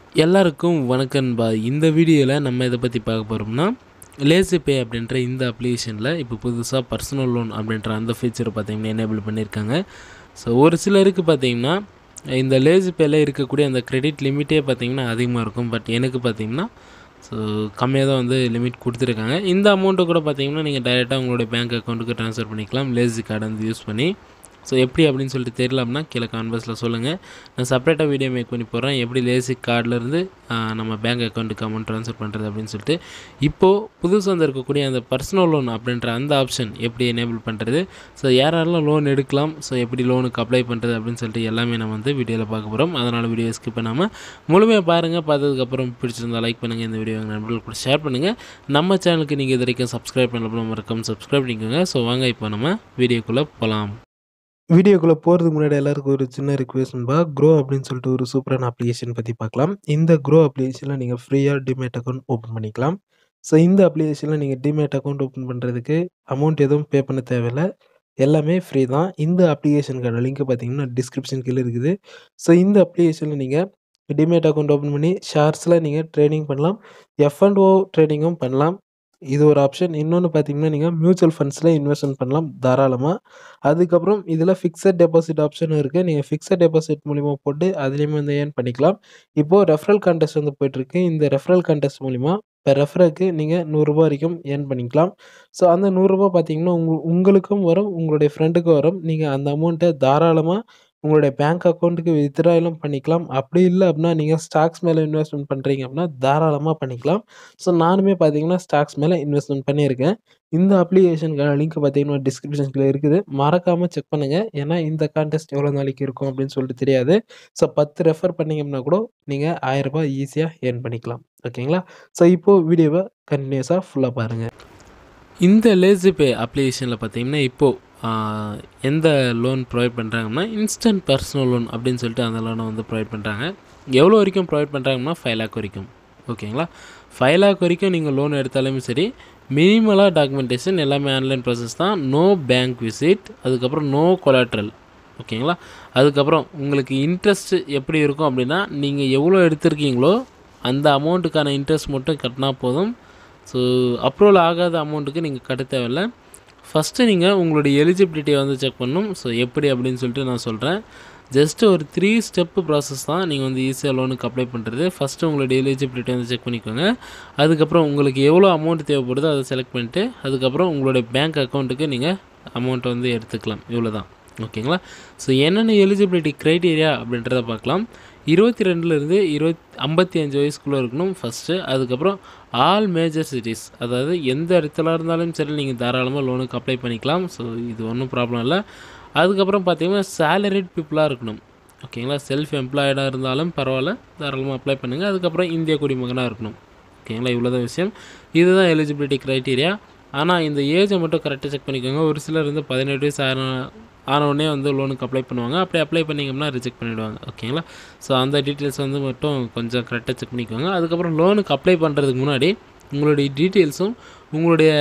எல்லாருக்கும் வணக்கம்பா இந்த வீடியோவில் நம்ம இதை பற்றி பார்க்க போகிறோம்னா லேசி பே அப்படின்ற இந்த அப்ளிகேஷனில் இப்போ புதுசாக பர்சனல் லோன் அப்படின்ற அந்த ஃபீச்சரை பார்த்தீங்கன்னா எனேபிள் பண்ணியிருக்காங்க ஸோ ஒரு சிலருக்கு பார்த்தீங்கன்னா இந்த லேசி பேல இருக்கக்கூடிய அந்த கிரெடிட் லிமிட்டே பார்த்தீங்கன்னா அதிகமாக இருக்கும் பட் எனக்கு பார்த்தீங்கன்னா ஸோ கம்மியாக தான் வந்து லிமிட் கொடுத்துருக்காங்க இந்த அமௌண்ட்டை கூட பார்த்தீங்கன்னா நீங்கள் டைரெக்டாக உங்களுடைய பேங்க் அக்கௌண்ட்டுக்கு ட்ரான்ஸ்ஃபர் பண்ணிக்கலாம் லேசி கார்டு வந்து யூஸ் பண்ணி ஸோ எப்படி அப்படின்னு சொல்லிட்டு தெரியல அப்படின்னா கீழே கான்வர்ஸில் சொல்லுங்கள் நான் செப்பரேட்டாக வீடியோ மேக் பண்ணி போடுறேன் எப்படி லேசி கார்டிலேருந்து நம்ம பேங்க் அக்கௌண்ட்டுக்கு அமௌண்ட் ட்ரான்ஸ்ஃபர் பண்ணுறது அப்படின்னு சொல்லிட்டு இப்போது புதுசாக வந்து இருக்கக்கூடிய அந்த பர்சனல் லோன் அப்படின்ற அந்த ஆப்ஷன் எப்படி எனேபிள் பண்ணுறது ஸோ யாரெல்லாம் லோன் எடுக்கலாம் ஸோ எப்படி லோனுக்கு அப்ளை பண்ணுறது அப்படின்னு சொல்லிட்டு எல்லாமே நம்ம வந்து வீடியோவில் பார்க்க போகிறோம் அதனால் வீடியோ ஸ்கிப் பண்ணாமல் முழுமையாக பாருங்கள் பார்த்ததுக்கப்புறம் பிடிச்சிருந்தா லைக் பண்ணுங்கள் இந்த வீடியோ நண்பர்கள் கூட ஷேர் பண்ணுங்கள் நம்ம சேனலுக்கு நீங்கள் இது வரைக்கும் சப்ஸ்கிரைப் பண்ணலாம் மறக்காம சப்ஸ்கிரைப் பண்ணிக்கோங்க ஸோ வாங்க இப்போ நம்ம வீடியோக்குள்ளே போகலாம் வீடியோக்குள்ளே போகிறதுக்கு முன்னாடி எல்லாருக்கும் ஒரு சின்ன ரிக்வெஸ்ட்பா க்ரோ அப்படின்னு சொல்லிட்டு ஒரு சூப்பரான அப்ளிகேஷன் பற்றி பார்க்கலாம் இந்த க்ரோ அப்ளிகேஷனில் நீங்கள் ஃப்ரீயாக டிமேட் அக்கௌண்ட் ஓப்பன் பண்ணிக்கலாம் ஸோ இந்த அப்ளிகேஷனில் நீங்கள் டிமேட் அக்கௌண்ட் ஓப்பன் பண்ணுறதுக்கு அமௌண்ட் எதுவும் பே பண்ண தேவையில்லை எல்லாமே ஃப்ரீ தான் இந்த அப்ளிகேஷனுக்கான லிங்க் பார்த்தீங்கன்னா டிஸ்கிரிப்ஷன் கீழே இருக்குது ஸோ இந்த அப்ளிகேஷனில் நீங்கள் டிமேட் அக்கௌண்ட் ஓப்பன் பண்ணி ஷேர்ஸில் நீங்கள் ட்ரேடிங் பண்ணலாம் எஃப் அண்ட் ஓ ட்ரேடிங்கும் பண்ணலாம் இது ஒரு ஆப்ஷன் இன்னொன்று பார்த்தீங்கன்னா நீங்கள் மியூச்சுவல் ஃபண்ட்ஸில் இன்வெஸ்ட்மெண்ட் பண்ணலாம் தாராளமாக அதுக்கப்புறம் இதில் ஃபிக்ஸட் டெபாசிட் ஆப்ஷனும் இருக்குது நீங்கள் ஃபிக்ஸட் டெபாசிட் மூலிமா போட்டு அதுலேயுமே வந்து ஏர்ன் பண்ணிக்கலாம் இப்போது ரெஃபரல் கான்டெஸ்ட் வந்து போயிட்டுருக்கு இந்த ரெஃபரல் கான்டெஸ்ட் மூலிமா இப்போ ரெஃபருக்கு நீங்கள் நூறுரூபா வரைக்கும் ஏர்ன் பண்ணிக்கலாம் ஸோ அந்த நூறுரூபா பார்த்தீங்கன்னா உங்க உங்களுக்கும் வரும் உங்களுடைய ஃப்ரெண்டுக்கும் வரும் நீங்கள் அந்த அமௌண்ட்டை தாராளமாக உங்களுடைய பேங்க் அக்கௌண்ட்டுக்கு வித்ட்ராயலும் பண்ணிக்கலாம் அப்படி இல்லை அப்படின்னா நீங்கள் ஸ்டாக்ஸ் மேலே இன்வெஸ்ட்மெண்ட் பண்ணுறீங்க அப்படின்னா தாராளமாக பண்ணிக்கலாம் ஸோ நானுமே பார்த்தீங்கன்னா ஸ்டாக்ஸ் மேலே இன்வெஸ்ட்மெண்ட் பண்ணியிருக்கேன் இந்த அப்ளிகேஷனுக்கான லிங்க் பார்த்தீங்கன்னா டிஸ்கிரிப்ஷன்ஸில் இருக்குது மறக்காமல் செக் பண்ணுங்கள் ஏன்னா இந்த கான்டெஸ்ட் எவ்வளோ நாளைக்கு இருக்கும் அப்படின்னு சொல்லிட்டு தெரியாது ஸோ பத்து ரெஃபர் பண்ணிங்கன்னா கூட நீங்கள் ஆயிரரூபா ஈஸியாக ஏர்ன் பண்ணிக்கலாம் ஓகேங்களா ஸோ இப்போது வீடியோவை கண்டினியூஸாக ஃபுல்லாக பாருங்கள் இந்த லேசி பே அப்ளிகேஷனில் பார்த்தீங்கன்னா இப்போது எந்த லோன் ப்ரொவைட் பண்ணுறாங்கன்னா இன்ஸ்டன்ட் பர்சனல் லோன் அப்படின்னு சொல்லிட்டு அந்த லோனை வந்து ப்ரொவைட் பண்ணுறாங்க எவ்வளோ வரைக்கும் ப்ரொவைட் பண்ணுறாங்கன்னா ஃபைவ் லேக் வரைக்கும் ஓகேங்களா ஃபைவ் லேக் வரைக்கும் நீங்கள் லோன் எடுத்தாலுமே சரி மினிமலாக டாக்குமெண்டேஷன் எல்லாமே ஆன்லைன் ப்ராசஸ் தான் நோ பேங்க் விசிட் அதுக்கப்புறம் நோ கொலாட்ரல் ஓகேங்களா அதுக்கப்புறம் உங்களுக்கு இன்ட்ரெஸ்ட் எப்படி இருக்கும் அப்படின்னா நீங்கள் எவ்வளோ எடுத்திருக்கீங்களோ அந்த அமௌண்ட்டுக்கான இன்ட்ரெஸ்ட் மட்டும் கட்டினா போதும் ஸோ அப்ரூவல் ஆகாத அமௌண்ட்டுக்கு நீங்கள் கட்ட தேவையில்லை ஃபஸ்ட்டு நீங்கள் உங்களுடைய எலிஜிபிலிட்டியை வந்து செக் பண்ணணும் ஸோ எப்படி அப்படின்னு சொல்லிட்டு நான் சொல்கிறேன் ஜஸ்ட் ஒரு த்ரீ ஸ்டெப்பு ப்ராசஸ் தான் நீங்கள் வந்து ஈஸியாக லோனுக்கு அப்ளை பண்ணுறது ஃபஸ்ட்டு உங்களுடைய எலிஜிபிலிட்டி வந்து செக் பண்ணிக்கோங்க அதுக்கப்புறம் உங்களுக்கு எவ்வளோ அமௌண்ட் தேவைப்படுதோ அதை செலக்ட் பண்ணிட்டு அதுக்கப்புறம் உங்களுடைய பேங்க் அக்கௌண்ட்டுக்கு நீங்கள் அமௌண்ட்டை வந்து எடுத்துக்கலாம் இவ்வளோ தான் ஓகேங்களா ஸோ என்னென்ன எலிஜிபிலிட்டி க்ரைட்டீரியா அப்படின்றத பார்க்கலாம் இருபத்தி ரெண்டுலேருந்து இருபத் ஐம்பத்தி அஞ்சு வயசுக்குள்ளே இருக்கணும் ஃபஸ்ட்டு அதுக்கப்புறம் ஆல் மேஜர் சிட்டிஸ் அதாவது எந்த இடத்துல இருந்தாலும் சரி நீங்கள் தாராளமாக லோனுக்கு அப்ளை பண்ணிக்கலாம் ஸோ இது ஒன்றும் ப்ராப்ளம் இல்லை அதுக்கப்புறம் பார்த்தீங்கன்னா சேலரிட் பீப்புளாக இருக்கணும் ஓகேங்களா செல்ஃப் எம்ப்ளாய்டாக இருந்தாலும் பரவாயில்ல தாராளமாக அப்ளை பண்ணுங்கள் அதுக்கப்புறம் இந்திய குடிமகனாக இருக்கணும் ஓகேங்களா இவ்வளோ தான் விஷயம் இதுதான் எலிஜிபிலிட்டி க்ரைட்டீரியா ஆனால் இந்த ஏஜை மட்டும் கரெக்டாக செக் பண்ணிக்கோங்க ஒரு சிலர் வந்து பதினெட்டு வயசு ஆன ஆனவுடனே வந்து லோனுக்கு அப்ளை பண்ணுவாங்க அப்படி அப்ளை பண்ணிங்கன்னா ரிஜெக்ட் பண்ணிவிடுவாங்க ஓகேங்களா ஸோ அந்த டீட்டெயில்ஸ் வந்து மட்டும் கொஞ்சம் கரெக்டாக செக் பண்ணிக்கோங்க அதுக்கப்புறம் லோனுக்கு அப்ளை பண்ணுறதுக்கு முன்னாடி உங்களுடைய டீட்டெயில்ஸும் உங்களுடைய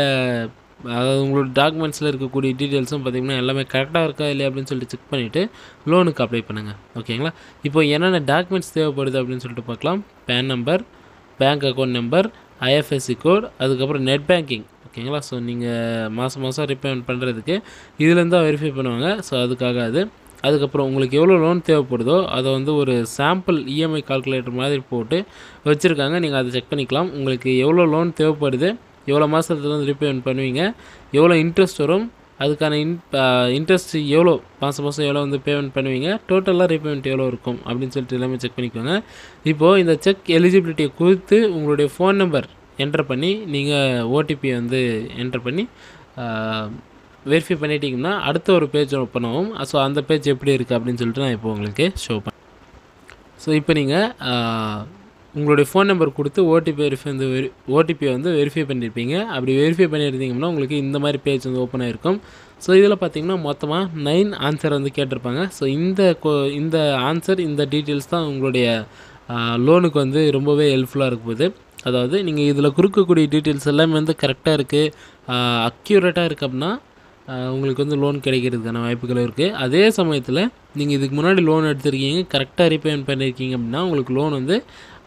அதாவது உங்களோட டாக்குமெண்ட்ஸில் இருக்கக்கூடிய டீட்டெயில்ஸும் பார்த்திங்கன்னா எல்லாமே கரெக்டாக இருக்கா இல்லையா அப்படின்னு சொல்லிட்டு செக் பண்ணிவிட்டு லோனுக்கு அப்ளை பண்ணுங்கள் ஓகேங்களா இப்போ என்னென்ன டாக்குமெண்ட்ஸ் தேவைப்படுது அப்படின்னு சொல்லிட்டு பார்க்கலாம் PAN number bank account number IFSC code அதுக்கப்புறம் நெட் பேங்கிங் ஓகேங்களா ஸோ நீங்கள் மாதம் மாதம் ரீபேமெண்ட் பண்ணுறதுக்கு இதுலேருந்து தான் வெரிஃபை பண்ணுவாங்க ஸோ அதுக்காக அது அதுக்கப்புறம் உங்களுக்கு எவ்வளோ லோன் தேவைப்படுதோ அதை வந்து ஒரு சாம்பிள் இஎம்ஐ கால்குலேட்டர் மாதிரி போட்டு வச்சுருக்காங்க நீங்கள் அதை செக் பண்ணிக்கலாம் உங்களுக்கு எவ்வளோ லோன் தேவைப்படுது எவ்வளோ மாதத்துல வந்து ரீபேமெண்ட் பண்ணுவீங்க எவ்வளோ இன்ட்ரெஸ்ட் வரும் அதுக்கான இன் இன்ட்ரெஸ்ட் எவ்வளோ மாதம் மாதம் எவ்வளோ வந்து பேமெண்ட் பண்ணுவீங்க டோட்டலாக ரீபேமெண்ட் எவ்வளோ இருக்கும் அப்படின்னு சொல்லிட்டு எல்லாமே செக் பண்ணிக்கோங்க இப்போது இந்த செக் எலிஜிபிலிட்டியை கொடுத்து உங்களுடைய ஃபோன் நம்பர் என்டர் பண்ணி நீங்கள் ஓடிபி வந்து என்டர் பண்ணி வெரிஃபை பண்ணிட்டீங்கன்னா அடுத்த ஒரு பேஜ் ஓப்பன் ஆகும் ஸோ அந்த பேஜ் எப்படி இருக்குது அப்படின்னு சொல்லிட்டு நான் இப்போ உங்களுக்கு ஷோ பண்ணேன் ஸோ இப்போ நீங்கள் உங்களுடைய ஃபோன் நம்பர் கொடுத்து ஓடிபி வெரிஃபை வந்து வெரி ஓடிபி வந்து வெரிஃபை பண்ணியிருப்பீங்க அப்படி வெரிஃபை பண்ணியிருந்தீங்கன்னா உங்களுக்கு இந்த மாதிரி பேஜ் வந்து ஓப்பன் ஆகிருக்கும் ஸோ இதில் பார்த்தீங்கன்னா மொத்தமாக நைன் ஆன்சர் வந்து கேட்டிருப்பாங்க ஸோ இந்த இந்த ஆன்சர் இந்த டீட்டெயில்ஸ் தான் உங்களுடைய லோனுக்கு வந்து ரொம்பவே ஹெல்ப்ஃபுல்லாக இருக்க போகுது அதாவது நீங்கள் இதில் கொடுக்கக்கூடிய டீட்டெயில்ஸ் எல்லாமே வந்து கரெக்டாக இருக்குது அக்யூரேட்டாக இருக்குது அப்படின்னா உங்களுக்கு வந்து லோன் கிடைக்கிறதுக்கான வாய்ப்புகள் இருக்குது அதே சமயத்தில் நீங்கள் இதுக்கு முன்னாடி லோன் எடுத்திருக்கீங்க கரெக்டாக ரீபேமெண்ட் பண்ணியிருக்கீங்க அப்படின்னா உங்களுக்கு லோன் வந்து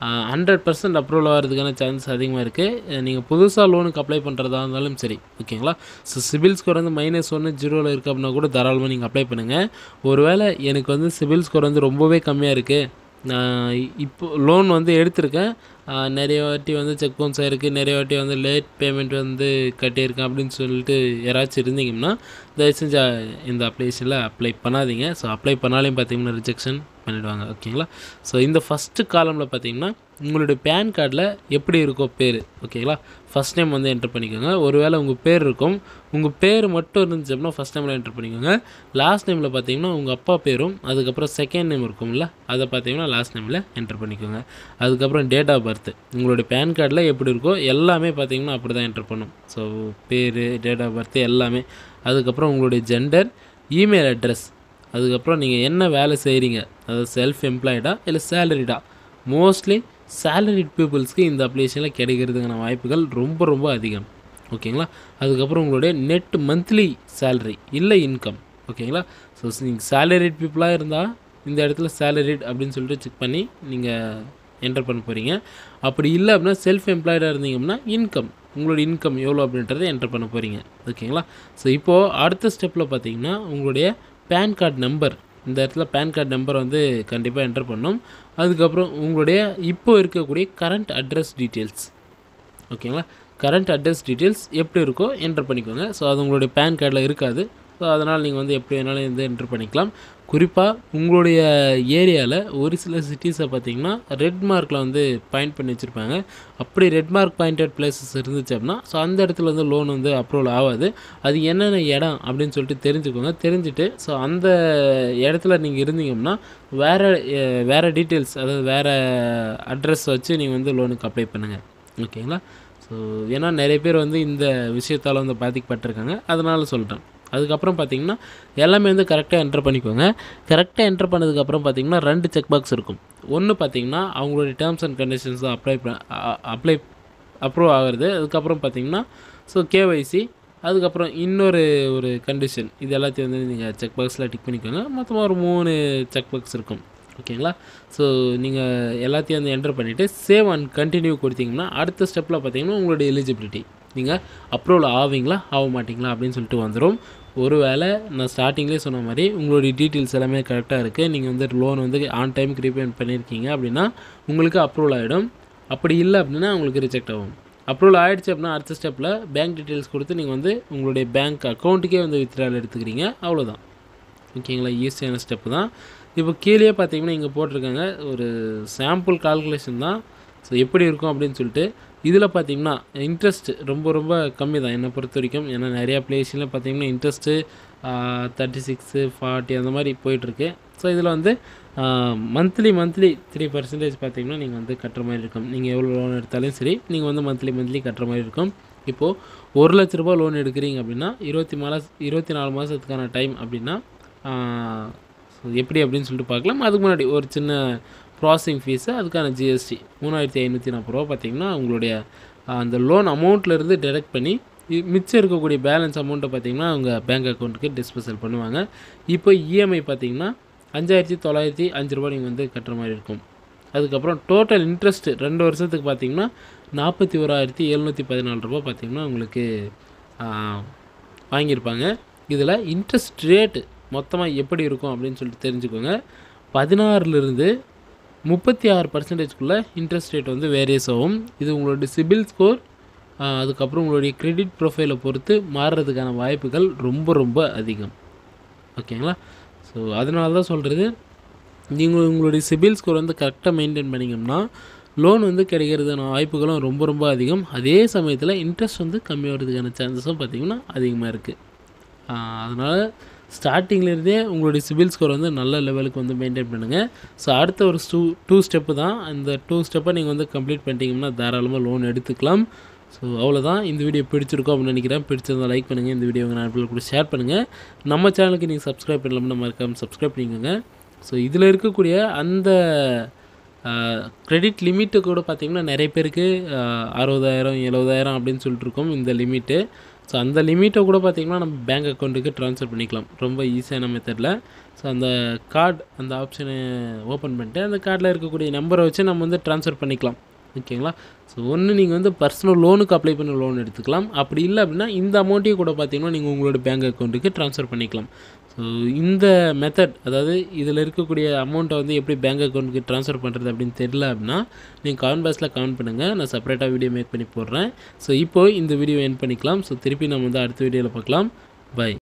ஹண்ட்ரட் பர்சன்ட் அப்ரூவல் ஆகிறதுக்கான சான்ஸ் அதிகமாக இருக்குது நீங்கள் புதுசாக லோனுக்கு அப்ளை பண்ணுறதா இருந்தாலும் சரி ஓகேங்களா ஸோ சிபில் ஸ்கோர் வந்து மைனஸ் ஒன்று ஜீரோவில் இருக்குது அப்படின்னா கூட தாராளமாக நீங்கள் அப்ளை பண்ணுங்கள் ஒருவேளை எனக்கு வந்து சிபில் ஸ்கோர் வந்து ரொம்பவே கம்மியாக இருக்குது நான் இப்போ லோன் வந்து எடுத்திருக்கேன் ஆஹ் நிறைய வாட்டி வந்து செக் பவுன்ஸ் ஆகிருக்கு நிறைய வாட்டி வந்து லேட் பேமெண்ட் வந்து கட்டியிருக்கேன் அப்படின்னு சொல்லிட்டு யாராச்சும் இருந்தீங்கன்னா தயவு செஞ்சு அஹ், இந்த அப்ளிகேஷனில் அப்ளை பண்ணாதீங்க ஸோ அப்ளை பண்ணாலையும் பார்த்தீங்கன்னா ரிஜெக்ஷன் பண்ணிடுவாங்க ஓகேங்களா ஸோ இந்த ஃபஸ்ட்டு காலமில் பார்த்தீங்கன்னா உங்களுடைய பேன் கார்டில் எப்படி இருக்கோ பேர் ஓகேங்களா ஃபஸ்ட் நேம் வந்து என்டர் பண்ணிக்கோங்க ஒருவேளை உங்கள் பேர் இருக்கும் உங்கள் பேர் மட்டும் இருந்துச்சு அப்படின்னா ஃபஸ்ட் நேமில் என்டர் பண்ணிக்கோங்க லாஸ்ட் நேமில் பார்த்தீங்கன்னா உங்கள் அப்பா பேரும் அதுக்கப்புறம் செகண்ட் நேம் இருக்கும்ல அதை பார்த்தீங்கன்னா லாஸ்ட் நேமில் என்டர் பண்ணிக்கோங்க அதுக்கப்புறம் டேட் ஆஃப் பர்த் உங்களுடைய பேன் கார்டில் எப்படி இருக்கோ எல்லாமே பார்த்தீங்கன்னா அப்படி தான் என்டர் பண்ணும் ஸோ பேர் டேட் ஆஃப் பர்த் எல்லாமே அதுக்கப்புறம் உங்களுடைய ஜெண்டர் இமெயில் அட்ரஸ் அதுக்கப்புறம் நீங்கள் என்ன வேலை செய்கிறீங்க அதாவது செல்ஃப் எம்ப்ளாய்டா இல்லை சேலரிடா மோஸ்ட்லி சேலரிட் பீப்புள்ஸ்க்கு இந்த அப்ளிகேஷனில் கிடைக்கிறதுக்கான வாய்ப்புகள் ரொம்ப ரொம்ப அதிகம் ஓகேங்களா அதுக்கப்புறம் உங்களுடைய நெட் மந்த்லி சேலரி இல்லை இன்கம் ஓகேங்களா ஸோ நீங்கள் சேலரிட் பீப்புளாக இருந்தால் இந்த இடத்துல சேலரிட் அப்படின்னு சொல்லிட்டு செக் பண்ணி நீங்கள் என்டர் பண்ண போகிறீங்க அப்படி இல்லை அப்படின்னா செல்ஃப் எம்ப்ளாய்டாக இருந்தீங்க அப்படின்னா இன்கம் உங்களோட இன்கம் எவ்வளோ அப்படின்றத என்டர் பண்ண போகிறீங்க ஓகேங்களா ஸோ இப்போது அடுத்த ஸ்டெப்பில் பார்த்தீங்கன்னா உங்களுடைய பேன் கார்டு நம்பர் இந்த இடத்துல பேன் கார்டு நம்பர் வந்து கண்டிப்பாக என்டர் பண்ணணும் அதுக்கப்புறம் உங்களுடைய இப்போ இருக்கக்கூடிய கரண்ட் அட்ரஸ் டீட்டெயில்ஸ் ஓகேங்களா கரண்ட் அட்ரஸ் டீட்டெயில்ஸ் எப்படி இருக்கோ என்டர் பண்ணிக்கோங்க ஸோ அது உங்களுடைய பேன் கார்டில் இருக்காது ஸோ அதனால் நீங்கள் வந்து எப்படி வேணாலும் வந்து என்டர் பண்ணிக்கலாம் குறிப்பாக உங்களுடைய ஏரியாவில் ஒரு சில சிட்டிஸை பார்த்தீங்கன்னா ரெட் மார்க்கில் வந்து பாயிண்ட் பண்ணி வச்சுருப்பாங்க அப்படி ரெட் மார்க் பாயிண்டட் பிளேசஸ் இருந்துச்சு அப்படின்னா ஸோ அந்த இடத்துல வந்து லோன் வந்து அப்ரூவல் ஆகாது அது என்னென்ன இடம் அப்படின்னு சொல்லிட்டு தெரிஞ்சுக்கோங்க தெரிஞ்சுட்டு ஸோ அந்த இடத்துல நீங்கள் இருந்தீங்கன்னா வேறு வேறு டீட்டெயில்ஸ் அதாவது வேறு அட்ரஸ் வச்சு நீங்கள் வந்து லோனுக்கு அப்ளை பண்ணுங்கள் ஓகேங்களா ஸோ ஏன்னா நிறைய பேர் வந்து இந்த விஷயத்தால் வந்து பாதிக்கப்பட்டிருக்காங்க அதனால சொல்கிறேன் அதுக்கப்புறம் பார்த்தீங்கன்னா எல்லாமே வந்து கரெக்டாக என்டர் பண்ணிக்கோங்க கரெக்டாக என்டர் பண்ணதுக்கப்புறம் பார்த்தீங்கன்னா ரெண்டு செக் பாக்ஸ் இருக்கும் ஒன்று பார்த்தீங்கன்னா அவங்களுடைய டேர்ம்ஸ் அண்ட் கண்டிஷன்ஸ் தான் அப்ளை அப்ளை அப்ரூவ் ஆகிறது அதுக்கப்புறம் பார்த்தீங்கன்னா ஸோ கேஒய்சி அதுக்கப்புறம் இன்னொரு ஒரு கண்டிஷன் இது எல்லாத்தையும் வந்து நீங்கள் செக் பாக்ஸில் டிக் பண்ணிக்கோங்க மொத்தமாக ஒரு மூணு செக் பாக்ஸ் இருக்கும் ஓகேங்களா ஸோ நீங்கள் எல்லாத்தையும் வந்து என்டர் பண்ணிவிட்டு சேவ் அண்ட் கண்டினியூ கொடுத்தீங்கன்னா அடுத்த ஸ்டெப்பில் பார்த்தீங்கன்னா உங்களுடைய எலிஜிபிலிட்டி நீங்கள் அப்ரூவல் ஆவீங்களா ஆக மாட்டீங்களா அப்படின்னு சொல்லிட்டு வந்துடும் ஒருவேளை நான் ஸ்டார்டிங்லேயே சொன்ன மாதிரி உங்களுடைய டீட்டெயில்ஸ் எல்லாமே கரெக்டாக இருக்குது நீங்கள் வந்து லோன் வந்து ஆன் டைமுக்கு ரீபேமெண்ட் பண்ணியிருக்கீங்க அப்படின்னா உங்களுக்கு அப்ரூவல் ஆகிடும் அப்படி இல்லை அப்படின்னா உங்களுக்கு ரிஜெக்ட் ஆகும் அப்ரூவல் ஆகிடுச்சு அப்படின்னா அடுத்த ஸ்டெப்பில் பேங்க் டீட்டெயில்ஸ் கொடுத்து நீங்கள் வந்து உங்களுடைய பேங்க் அக்கௌண்ட்டுக்கே வந்து வித்ட்ரால் எடுத்துக்கிறீங்க அவ்வளோதான் ஓகேங்களா ஈஸியான ஸ்டெப்பு தான் இப்போ கீழே பார்த்தீங்கன்னா இங்கே போட்டிருக்காங்க ஒரு சாம்பிள் கால்குலேஷன் தான் ஸோ எப்படி இருக்கும் அப்படின்னு சொல்லிட்டு இதில் பார்த்தீங்கன்னா இன்ட்ரெஸ்ட் ரொம்ப ரொம்ப கம்மி தான் என்னை பொறுத்த வரைக்கும் ஏன்னா நிறையா பிளேஸில் பார்த்தீங்கன்னா இன்ட்ரெஸ்ட்டு தேர்ட்டி சிக்ஸு ஃபார்ட்டி அந்த மாதிரி போயிட்டுருக்கு ஸோ இதில் வந்து மந்த்லி மந்த்லி த்ரீ பர்சன்டேஜ் பார்த்தீங்கன்னா நீங்கள் வந்து கட்டுற மாதிரி இருக்கும் நீங்கள் எவ்வளோ லோன் எடுத்தாலும் சரி நீங்கள் வந்து மந்த்லி மந்த்லி கட்டுற மாதிரி இருக்கும் இப்போது ஒரு லட்ச ரூபா லோன் எடுக்கிறீங்க அப்படின்னா இருபத்தி மாத இருபத்தி நாலு மாதத்துக்கான டைம் அப்படின்னா ஸோ எப்படி அப்படின்னு சொல்லிட்டு பார்க்கலாம் அதுக்கு முன்னாடி ஒரு சின்ன ப்ராசஸிங் ஃபீஸு அதுக்கான ஜிஎஸ்டி மூணாயிரத்தி ஐநூற்றி நாற்பது ரூபா பார்த்தீங்கன்னா உங்களுடைய அந்த லோன் அமௌண்ட்லேருந்து டெடக்ட் பண்ணி இ- மிச்சம் இருக்கக்கூடிய பேலன்ஸ் அமௌண்ட்டை பார்த்தீங்கன்னா அவங்க பேங்க் அக்கௌண்ட்டுக்கு டிஸ்போசல் பண்ணுவாங்க இப்போ இஎம்ஐ பார்த்தீங்கன்னா அஞ்சாயிரத்தி தொள்ளாயிரத்தி அஞ்சு ரூபா நீங்கள் வந்து கட்டுற மாதிரி இருக்கும் அதுக்கப்புறம் டோட்டல் இன்ட்ரெஸ்ட் ரெண்டு வருஷத்துக்கு பார்த்தீங்கன்னா நாற்பத்தி ஓராயிரத்தி எழுநூற்றி பதினாலு ரூபா பார்த்தீங்கன்னா உங்களுக்கு ஆ, வாங்கியிருப்பாங்க இதில் இன்ட்ரெஸ்ட் ரேட்டு மொத்தமாக எப்படி இருக்கும் அப்படின்னு சொல்லிட்டு தெரிஞ்சுக்கோங்க பதினாறுலேருந்து முப்பத்தி ஆறு பர்சன்டேஜ்குள்ளே இன்ட்ரெஸ்ட் ரேட் வந்து வேரியஸ் ஆகும் இது உங்களுடைய சிபில் ஸ்கோர் அதுக்கப்புறம் உங்களுடைய கிரெடிட் ப்ரொஃபைலை பொறுத்து மாறுறதுக்கான வாய்ப்புகள் ரொம்ப ரொம்ப அதிகம் ஓகேங்களா ஸோ அதனால தான் சொல்கிறது நீங்கள் உங்களுடைய சிபில் ஸ்கோர் வந்து கரெக்டாக மெயின்டைன் பண்ணிங்கன்னா லோன் வந்து கிடைக்கிறதுக்கான வாய்ப்புகளும் ரொம்ப ரொம்ப அதிகம் அதே சமயத்தில் இன்ட்ரெஸ்ட் வந்து கம்மியாகிறதுக்கான சான்சஸும் பார்த்திங்கன்னா அதிகமாக இருக்குது அதனால் ஸ்டார்டிங்லேருந்தே உங்களுடைய சிபில் ஸ்கோர் வந்து நல்ல லெவலுக்கு வந்து மெயின்டைன் பண்ணுங்கள் ஸோ அடுத்த ஒரு டூ டூ ஸ்டெப்பு தான் இந்த டூ ஸ்டெப்பை நீங்கள் வந்து கம்ப்ளீட் பண்ணிட்டீங்கன்னா தாராளமாக லோன் எடுத்துக்கலாம் ஸோ அவ்வளோதான் இந்த வீடியோ பிடிச்சிருக்கோம் அப்படின்னு நினைக்கிறேன் பிடிச்சிருந்தா லைக் பண்ணுங்கள் இந்த வீடியோ உங்கள் நண்பர்கள் கூட ஷேர் பண்ணுங்கள் நம்ம சேனலுக்கு நீங்கள் சப்ஸ்கிரைப் பண்ணலாம்னு மறக்காமல் சப்ஸ்கிரைப் பண்ணிக்கோங்க ஸோ இதில் இருக்கக்கூடிய அந்த கிரெடிட் லிமிட்டு கூட பார்த்திங்கன்னா நிறைய பேருக்கு ஆஹ், அறுபதாயிரம் எழுபதாயிரம் அப்படின்னு சொல்லிட்டு இருக்கோம் இந்த லிமிட்டு ஸோ அந்த லிமிட்டை கூட பார்த்திங்கன்னா நம்ம பேங்க் அக்கௌண்ட்டுக்கு ட்ரான்ஸ்ஃபர் பண்ணிக்கலாம் ரொம்ப ஈஸியான மெத்தடில் ஸோ அந்த கார்டு அந்த ஆப்ஷனை ஓப்பன் பண்ணிட்டு அந்த கார்டில் இருக்கக்கூடிய நம்பரை வச்சு நம்ம வந்து ட்ரான்ஸ்ஃபர் பண்ணிக்கலாம் ஓகேங்களா ஸோ ஒன்று நீங்கள் வந்து பர்சனல் லோனுக்கு அப்ளை பண்ண லோன் எடுத்துக்கலாம் அப்படி இல்லை அப்படின்னா இந்த அமௌண்ட்டையும் கூட பார்த்தீங்கன்னா நீங்கள் உங்களோட பேங்க் அக்கௌண்ட்டுக்கு ட்ரான்ஸ்ஃபர் பண்ணிக்கலாம் ஸோ இந்த மெத்தட் அதாவது இதில் இருக்கக்கூடிய அமௌண்ட்டை வந்து எப்படி பேங்க் அக்கௌண்ட்டுக்கு ட்ரான்ஸ்ஃபர் பண்ணுறது அப்படின்னு தெரியல அப்படின்னா நீங்கள் கமெண்ட் பாக்ஸில் கமெண்ட் பண்ணுங்கள் நான் செப்பரேட்டாக வீடியோ மேக் பண்ணி போடுறேன் ஸோ இப்போது இந்த வீடியோ என் பண்ணிக்கலாம் ஸோ திருப்பி நம்ம வந்து அடுத்த வீடியோவில் பார்க்கலாம் பை